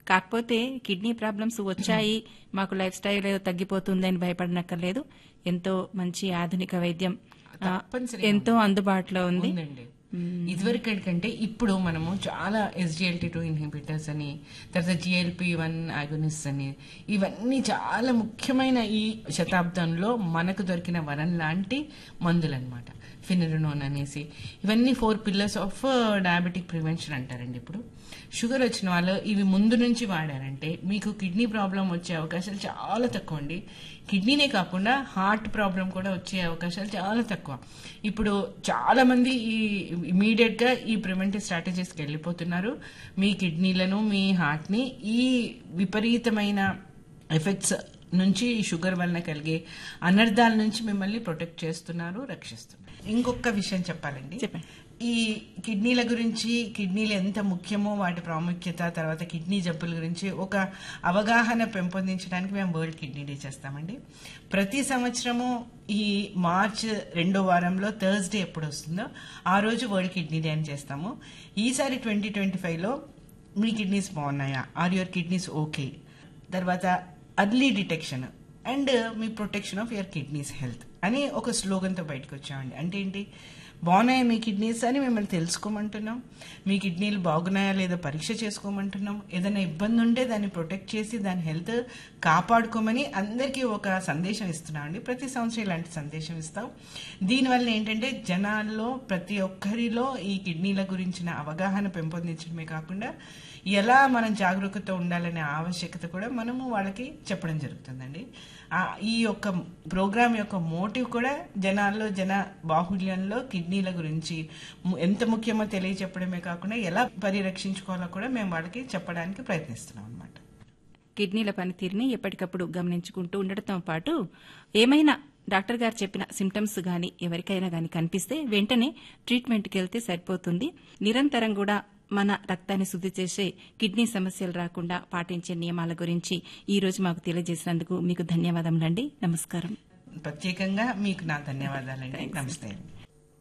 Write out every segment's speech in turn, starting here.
కాకపోతే kidney problems వచ్చాయి మాకు లైఫ్ స్టైల్ ఏదో తగ్గిపోతుందని భయపడనక్కర్లేదు ఎంతో మంచి ఆధునిక వైద్యం ఆ, తప్పనిసరిగా ఎంతో అందుబాటులో ఉంది ఉందండి ఇదివరకటి కంటే ఇప్పుడు మనము చాలా ఎస్జిఎల్టీ టూ ఇన్హిబిటర్స్ అని తర్వాత జిఎల్పి వన్ ఆగోనిస్ట్ అని ఇవన్నీ చాలా ముఖ్యమైన ఈ శతాబ్దంలో మనకు దొరికిన వరం లాంటి మందులు అనమాట ఫినరనోన్ అనేసి ఇవన్నీ four pillars of diabetic prevention అంటారండి ఇప్పుడు షుగర్ వచ్చిన వాళ్ళు ఇవి ముందు నుంచి వాడారంటే మీకు కిడ్నీ ప్రాబ్లం వచ్చే అవకాశాలు చాలా తక్కువ అండి కిడ్నీనే కాకుండా హార్ట్ ప్రాబ్లం కూడా వచ్చే అవకాశాలు చాలా తక్కువ ఇప్పుడు చాలా మంది ఈ ఇమీడియట్ గా ఈ ప్రివెంటివ్ స్ట్రాటజీస్కి వెళ్ళిపోతున్నారు మీ కిడ్నీలను మీ హార్ట్ ని ఈ విపరీతమైన ఎఫెక్ట్స్ నుంచి ఈ షుగర్ వలన కలిగే అనర్థాల నుంచి మిమ్మల్ని ప్రొటెక్ట్ చేస్తున్నారు రక్షిస్తున్నారు ఇంకొక విషయం చెప్పాలండి చెప్పండి. ఈ కిడ్నీల గురించి కిడ్నీలు ఎంత ముఖ్యమో వాటి ప్రాముఖ్యత తర్వాత కిడ్నీ జబ్బుల గురించి ఒక అవగాహన పెంపొందించడానికి మేము వరల్డ్ కిడ్నీ డే చేస్తామండి ప్రతి సంవత్సరము ఈ మార్చ్ రెండో వారంలో థర్స్డే ఎప్పుడు వస్తుందో ఆ రోజు వరల్డ్ కిడ్నీ డే అని చేస్తాము ఈసారి ట్వంటీ ట్వంటీ ఫైవ్లో మీ కిడ్నీస్ బాగున్నాయా ఆర్ యువర్ కిడ్నీస్ ఓకే తర్వాత అర్లీ డిటెక్షన్ అండ్ మీ protection of your kidneys health అని ఒక స్లోగన్తో బయటకు వచ్చామండి అంటే ఏంటి బాగున్నాయా మీ కిడ్నీస్ అని మిమ్మల్ని తెలుసుకోమంటున్నాం మీ కిడ్నీలు బాగున్నాయా లేదా పరీక్ష చేసుకోమంటున్నాం ఏదైనా ఇబ్బంది ఉంటే దాన్ని ప్రొటెక్ట్ చేసి దాని హెల్త్ కాపాడుకోమని అందరికీ ఒక సందేశం ఇస్తున్నాం అండి ప్రతి సంవత్సరం ఇలాంటి సందేశం ఇస్తాం దీనివల్ల ఏంటంటే జనాల్లో ప్రతి ఒక్కరిలో ఈ కిడ్నీల గురించిన అవగాహన పెంపొందించడమే కాకుండా ఎలా మనం జాగరూకత ఉండాలనే ఆవశ్యకత కూడా మనము వాళ్ళకి చెప్పడం జరుగుతుందండి ఆ, ఈ యొక్క ప్రోగ్రామ్ యొక్క మోటివ్ కూడా జనాల్లో జన బాహుళ్యంలో కిడ్నీల గురించి ము- ఎంత ముఖ్యమో తెలియచెప్పడమే కాకుండా ఎలా పరిరక్షించుకోవాలో కూడా మేము వాళ్ళకి చెప్పడానికి ప్రయత్నిస్తున్నాం అనమాట కిడ్నీల పనితీరుని ఎప్పటికప్పుడు గమనించుకుంటూ ఉండటంతో పాటు ఏమైనా డాక్టర్ గారు చెప్పిన సిమ్టమ్స్ గాని ఎవరికైనా గాని కనిపిస్తే వెంటనే ట్రీట్మెంట్కి వెళ్తే సరిపోతుంది నిరంతరం కూడా మన రక్తాన్ని శుద్ధి చేసే కిడ్నీ సమస్యలు రాకుండా పాటించే నియమాల గురించి ఈ రోజు మాకు తెలియజేసినందుకు మీకు ధన్యవాదములండి నమస్కారం ప్రత్యేకంగా మీకు నా ధన్యవాదాలండి నమస్తే అండి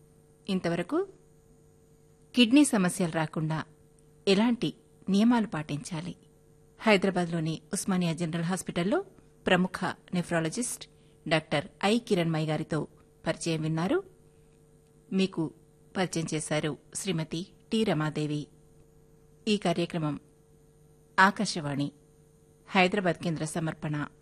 ఇంతవరకు కిడ్నీ సమస్యలు రాకుండా ఎలాంటి నియమాలు పాటించాలి హైదరాబాద్లోని ఉస్మానియా జనరల్ హాస్పిటల్లో ప్రముఖ నెఫ్రాలజిస్ట్ డాక్టర్ ఐ కిరణ్మయ్ గారితో పరిచయం విన్నారు మీకు పరిచయం చేశారు శ్రీమతి టి రమాదేవి ఈ కార్యక్రమం ఆకాశవాణి హైదరాబాద్ కేంద్ర సమర్పణ